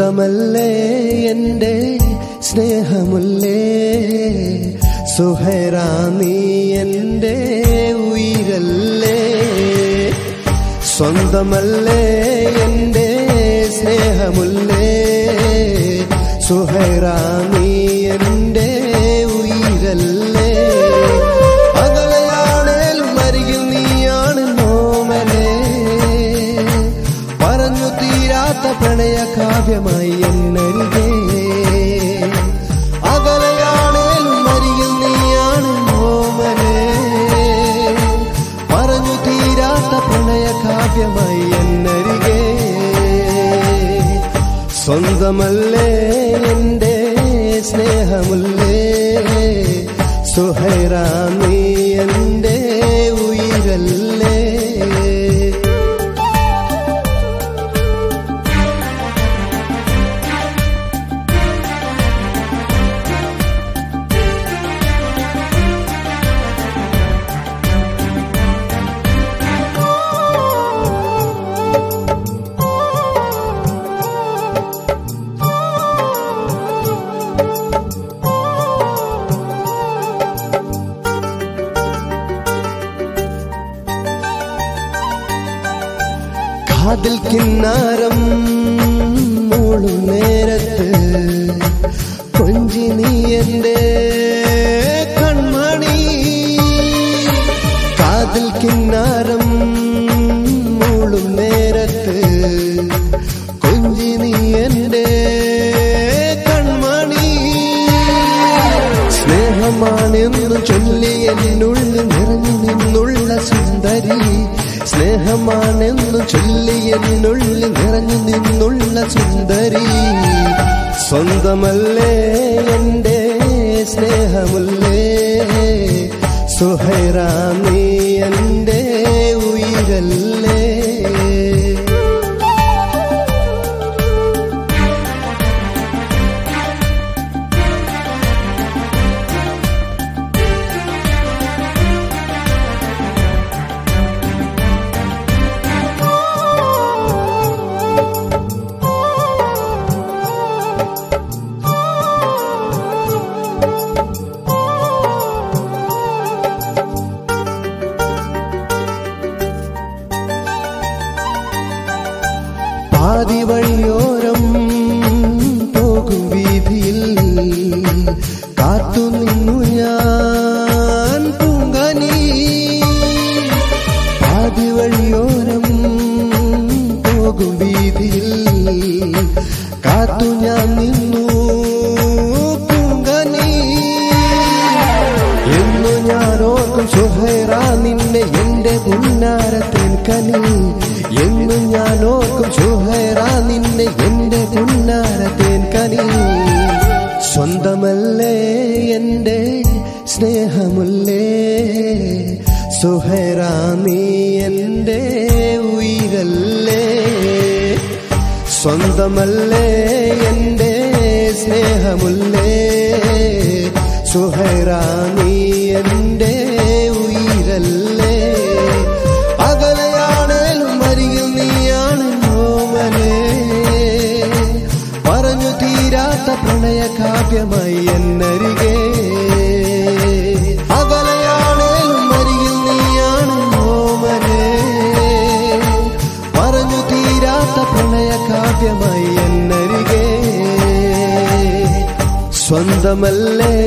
സ്വന്തമല്ലേ എൻ്റെ സ്നേഹമുല്ലേ സുഹൈറാ നീ എൻ്റെ ഉയരല്ലേ സ്വന്തമല്ലേ എൻ്റെ സ്നേഹമുല്ലേ സുഹൈറാ നീ എൻ്റെ ഉയരല്ലേ അകലെയാണേലും അരികിൽ നീയാണ് നോമലേ പറഞ്ഞു തീരാത്ത പ്രണയ കാവ്യമായി എന്നരികെ അകലെയാണേലും അരികിൽ നീയാണ് നോമലേ പറഞ്ഞു തീരാത്ത പ്രണയ കാവ്യമായി എന്നരികെ സ്വന്തമല്ലേ എൻ്റെ സ്നേഹമുല്ലേ സുഹൈറാ നീ എൻ്റെ ഉയരല്ലേ കാതിൽ കിന്നാരം മൂളും നേരത്ത് കൊഞ്ചി നീ എൻ്റെ കൺമണി കാതിൽ കിന്നാരം മൂളും നേരത്ത് കൊഞ്ചി നീ എൻ്റെ കൺമണി സ്നേഹമാണെന്നു ചൊല്ലി എന്നുള്ളിൽ നിറഞ്ഞു നിന്നുള്ള സുന്ദരി സ്നേഹമാണെന്നു ചൊല്ലി എന്നുള്ളിൽ നിറഞ്ഞു നിന്നുള്ള സുന്ദരി സ്വന്തമല്ലേ എൻ്റെ സ്നേഹമുല്ലേ സുഹൈറാ നീ എൻ്റെ ഉയരല്ലേ പാതി വഴിയോരം പോകും വീതിയിൽ കാത്തു നിന്നു ഞാൻ പൂങ്കനി പാതി വഴിയോരം പോകും വീതിയിൽ കാത്തു ഞാൻ നിന്നു പൂങ്കനി എന്നു ഞാൻ ഓർക്കും സുഹൈറ നിന്നെ എന്റെ പുന്നാരത്തേൻ കനി എന്നു ഞാൻ ഓർക്കും സുഹൈറ നിന്നെ എന്റെ പുന്നാരത്തേൻ കനി സ്വന്തമല്ലേ എന്റെ സ്നേഹമുല്ലേ സുഹൈറ നീ എന്റെ ഉയരല്ലേ സ്വന്തമല്ലേ എന്റെ സ്നേഹമുല്ലേ സുഹൈറാ നീ എന്റെ ഉയരല്ലേ അകലെയാണേലും അരികിൽ നീയാണ് നോമലേ പറഞ്ഞു തീരാത്ത പ്രണയ കാവ്യമായി എന്നരികെ അകലെയാണേലും അരികിൽ നീയാണ് നോമലേ പറഞ്ഞു തീരാത്ത പ്രണയ കാവ്യമായി എന്നരികെ സ്വന്തമല്ലേ